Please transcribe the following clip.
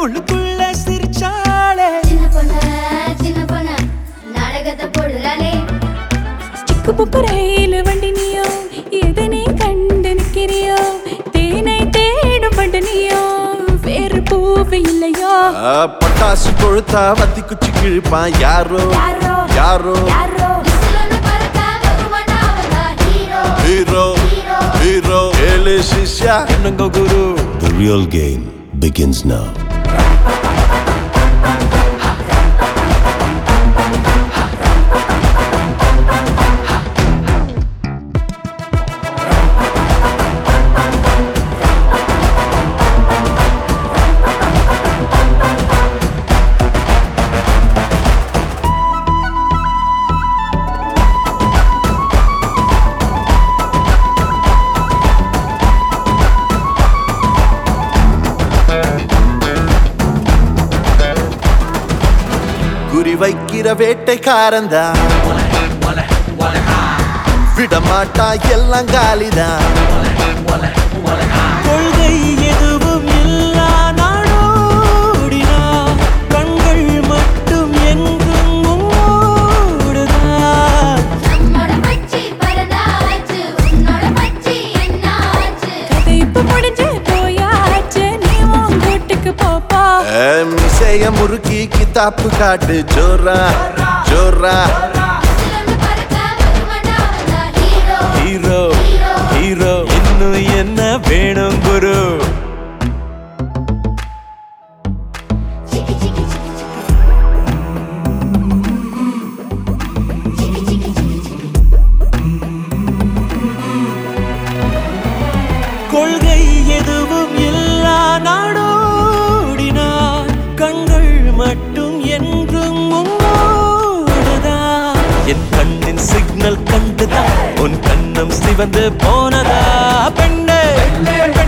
உள்ளுக்குள்ள சிரிச்சாளே சின்ன பொண்ணு சின்ன பொண்ணு நாடகத்தை போடுறாளே சிக்கு புக்கு ரயில் வண்டி நீயோ எதனை கண்டு நிற்கிறியோ தேனை தேடும் பண்டு நீயோ வேறு பூவு இல்லையோ ஆ, பட்டாசு கொழுத்தா வத்தி குச்சி கிழிப்பான் யாரோ யாரோ யாரோ யாரோ விசிலொன்னு பறக்க வருவானா அவன்தான் ஹீரோ ஹீரோ ஹீரோ ஏழு சிஷ்யா என்னங்க குரு The real game begins now. குறி வைக்கிற வேட்டைக்காரந்தா விடமாட்டா எல்லாம் காலிதான் கொள்கை எதுவும் இல்லா நாடோடினா கண்கள் மட்டும் எங்கும் மூடுதான் நம்மோட பச்சி பரதாச்சு உன்னோட பச்சி என்னாச்சு கதை இப்ப முடிஞ்சு போயாச்சு நீ உன் வீட்டுக்கு போப்பா ஏ, மிசைய முறுக்கி கித்தாப்பு காட்டு ஜோரா ஜோரா விசிலொன்னு பறக்க வருவானா அவன்தான் ஹீரோ ஹீரோ ஹீரோ இன்னும் என்ன வேணும் குரு சிக்கி சிக்கி சிக்கி சிக்கி சிக்கி சிக்கி சிக்கி சிக்கி கொள்கை எதுவும் இல்லா நாடோடினார் கண்கள் மட்டும் என்றும் மூடுதான் என் கண்ணின் சிக்னல் கண்டுதான் உன் கண்ணம் சிவந்து போனதா பெண்ணே